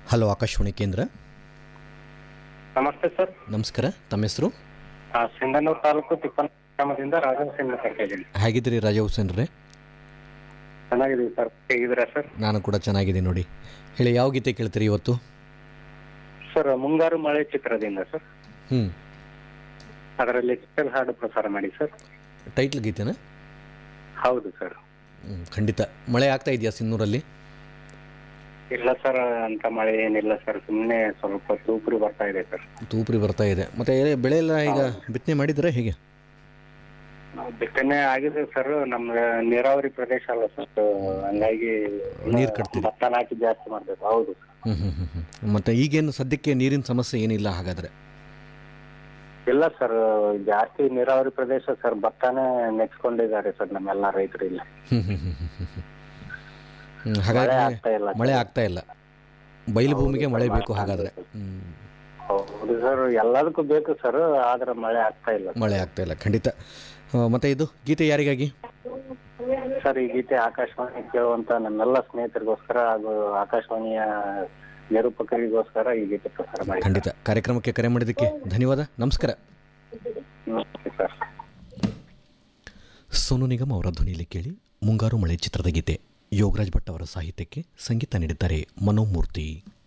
Hello Akashvani ಕೇಂದ್ರ ನಮಸ್ತೆ sir ನಮಸ್ಕಾರ ತಮ್ಮ ಹೆಸರು ಆ, ಸಿಂಧನೂರು ತಾಲೂಕು ತಿಪ್ಪನ ಗ್ರಾಮದಿಂದ ರಾಜನ್ ಸಿಂಗ್ ಮಾತಾಡ್ತಾ ಇದ್ದೀನಿ ಹೇಗಿದ್ದೀರಿ ರಾಜಾ ಹುಸೇನ್ ರೇ ಚೆನ್ನಾಗಿದ್ದೀವಿ ಸರ್ ಹೇಗಿದ್ದೀರಾ ಸರ್ ನಾನು ಕೂಡ ಚೆನ್ನಾಗಿದ್ದೀನಿ ನೋಡಿ ಹೇಳಿ ಯಾವ ಗೀತೆ ಕೇಳ್ತೀರಿ ಇವತ್ತು ಸರ್ ಮುಂಗಾರು ಮಳೆ ಚಿತ್ರದಿಂದ ಸರ್ ಹ್ಞೂ ಅದರಲ್ಲಿ ಚಿತ್ರ ಹಾಡು ಪ್ರಸಾರ ಮಾಡಿ ಸರ್ ಟೈಟ್ಲ್ ಗೀತೆನಾ ಹೌದು ಸರ್ ಹ್ಮ್, ಖಂಡಿತ ಮಳೆ ಆಗ್ತಾ ಇದೆಯಾ ಸಿನ್ನೂರಲ್ಲಿ ಇಲ್ಲ ಸರ್ ಅಂತ ಮಳೆ ಏನಿಲ್ಲ ಸರ್ ಸುಮ್ಮನೆ ಸ್ವಲ್ಪ ತೂಪರಿ ಬರ್ತಾ ಇದೆ ಸರ್ ತೂಪ್ರಿ ಬರ್ತಾ ಇದೆ ಮತ್ತೆ ಏ- ಬೆಳೆ ಎಲ್ಲ ಈಗ ಬಿತ್ತನೆ ಮಾಡಿದ್ರೆ ಹೇಗೆ ಬಿತ್ತನೆ ಆಗಿದೆ ಸರ್ ನಮ್ಗೆ ನೀರಾವರಿ ಪ್ರದೇಶ ಅಲ್ಲ ಸರ್ ಹಂಗಾಗಿ ನೀರ್ ಕಟ್ತೀರಿ. ಭತ್ತ ನಾಟಿ ಜಾಸ್ತಿ ಮಾಡ್ಬೇಕು ಹೌದು ಸರ್ ಹ್ಞೂ ಹ್ಞೂ ಹ್ಞೂ ಹ್ಞೂ ಮತ್ತು ಈಗೇನು ಸದ್ಯಕ್ಕೆ ನೀರಿನ ಸಮಸ್ಯೆ ಏನಿಲ್ಲ ಹಾಗಾದರೆ ಇಲ್ಲ ಸರ್ ಜಾಸ್ತಿ ನೀರಾವರಿ ಪ್ರದೇಶ ಸರ್ ಭತ್ತನೇ ನೆಚ್ಕೊಂಡಿದ್ದಾರೆ ಸರ್ ನಮ್ಮೆಲ್ಲ ರೈತರು ಇಲ್ಲ ಹ್ಞೂ ಹ್ಞೂ ಹ್ಞೂ ಹ್ಞೂ ಹ್ಞೂ ಹ್ಞೂ ಮಳೆ ಹಾಗಾಗಿ ಆಗ್ತಾ ಇಲ್ಲ ಮಳೆ ಆಗ್ತಾ ಇಲ್ಲ ಬಯಲು ಭೂಮಿಗೆ ಮಳೆ ಬೇಕು ಹಾಗಾದರೆ ಹ್ಞೂ ಹೌದು ಸರ್ ಎಲ್ಲದಕ್ಕೂ ಬೇಕು ಸರ್ ಆದ್ರೆ ಮಳೆ ಆಗ್ತಾ ಇಲ್ಲ ಮಳೆ ಆಗ್ತಾ ಇಲ್ಲ ಖಂಡಿತ ಆ, ಮತ್ತೆ ಇದು ಗೀತೆ ಯಾರಿಗಾಗಿ ಸರ್ ಈ ಗೀತೆ ಆಕಾಶವಾಣಿ ಕೇಳುವಂತ ನನ್ನೆಲ್ಲ ಸ್ನೇಹಿತರಿಗೋಸ್ಕರ ಹಾಗೂ ಆಕಾಶವಾಣಿಯ ನಿರೂಪಕರಿಗೋಸ್ಕರ ಈ ಗೀತೆ ಪ್ರಸಾರ ಮಾಡಿ ಖಂಡಿತ ಕಾರ್ಯಕ್ರಮಕ್ಕೆ ಕರೆ ಮಾಡಿದ್ದಕ್ಕೆ ಧನ್ಯವಾದ ನಮಸ್ಕಾರ ನಮಸ್ತೆ ಸರ್ ಸೋನು ನಿಗಮ್ ಅವರ ಧ್ವನಿಯಲ್ಲಿ ಕೇಳಿ ಮುಂಗಾರು ಮಳೆ ಚಿತ್ರದ ಗೀತೆ ಯೋಗರಾಜ್ ಭಟ್ ಅವರ ಸಾಹಿತ್ಯಕ್ಕೆ ಸಂಗೀತ ನೀಡಿದ್ದಾರೆ ಮನೋಮೂರ್ತಿ